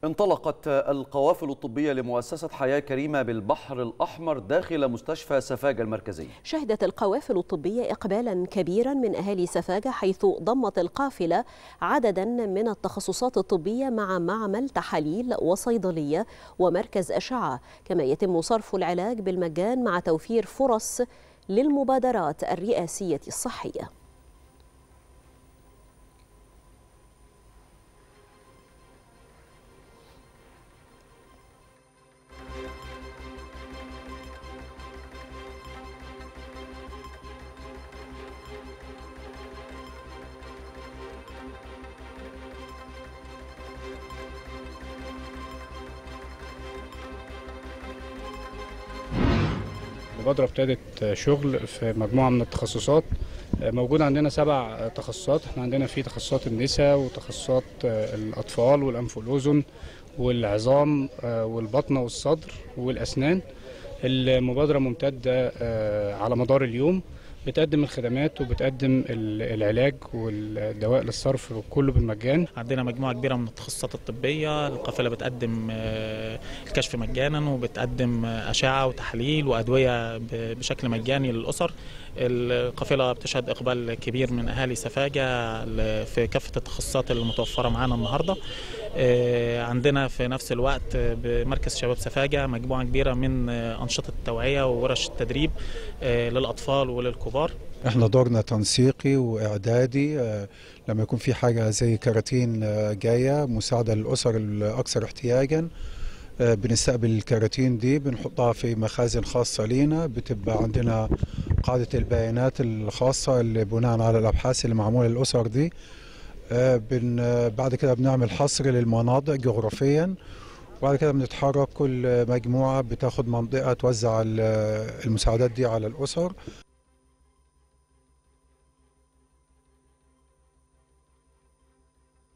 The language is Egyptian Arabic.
انطلقت القوافل الطبية لمؤسسة حياة كريمة بالبحر الأحمر داخل مستشفى سفاجة المركزي شهدت القوافل الطبية إقبالا كبيرا من أهالي سفاجة حيث ضمت القافلة عددا من التخصصات الطبية مع معمل تحاليل وصيدلية ومركز أشعة كما يتم صرف العلاج بالمجان مع توفير فرص للمبادرات الرئاسية الصحية المبادرة ابتدت شغل في مجموعة من التخصصات موجود عندنا سبع تخصصات احنا عندنا في تخصصات النساء وتخصصات الأطفال والأنف والأذن والعظام والبطنة والصدر والأسنان المبادرة ممتدة على مدار اليوم بتقدم الخدمات وبتقدم العلاج والدواء للصرف كله بالمجان عندنا مجموعه كبيره من التخصصات الطبيه القافله بتقدم الكشف مجانا وبتقدم اشعه وتحاليل وادويه بشكل مجاني للاسر القافله بتشهد اقبال كبير من اهالي سفاجه في كافه التخصصات المتوفره معانا النهارده عندنا في نفس الوقت بمركز شباب سفاجه مجموعه كبيره من انشطه التوعيه وورش التدريب للاطفال وللكبار احنا دورنا تنسيقي واعدادي لما يكون في حاجه زي كراتين جايه مساعده للاسر الاكثر احتياجا بنستقبل الكراتين دي بنحطها في مخازن خاصه لينا بتبقى عندنا قاعده البيانات الخاصه اللي بناء على الابحاث اللي معموله للاسر دي بن بعد كده بنعمل حصر للمناطق جغرافيا وبعد كده بنتحرك كل مجموعه بتاخد منطقه توزع المساعدات دي على الاسر